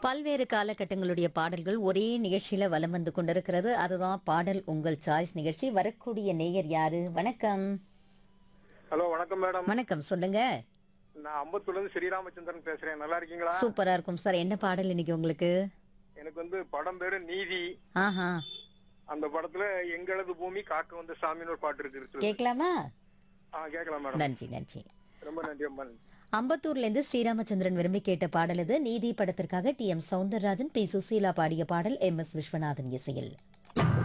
பல்வேறு காலகட்டங்களுடைய பாடல்கள் ஒரே நிகழ்ச்சியில வலம் வந்து கொண்டிருக்கிறது அதுதான் பாடல் உங்கள் சாய்ஸ் நிகழ்ச்சி வரக்கூடிய நேயர் யாரு வணக்கம் ஹலோ வணக்கம் மேடம் வணக்கம் சொல்லுங்க நான் அம்பத்தூர்ல இருந்து ஸ்ரீராமச்சந்திரன் பேசுறேன் நல்லா இருக்கீங்களா சூப்பரா இருக்கும் சார் என்ன பாடல் இன்னைக்கு உங்களுக்கு எனக்கு வந்து படம் பேரு நீதி ஆஹா அந்த படத்துல எங்களது பூமி காக்க வந்த சாமின்னு ஒரு பாட்டு இருக்கு இருக்கு. கேட்கலாமா ஆ கேட்கலாம் மேடம் நன்றி நன்றி ரொம்ப நன்றி அம்மா அம்பத்தூர்ல இருந்து ஸ்ரீராமச்சந்திரன் விரும்பி கேட்ட பாடல் இது நீதி படத்திற்காக T M Soundararajan P Susheela பாடிய பாடல் எம் எஸ் விஸ்வநாதன் இசையில்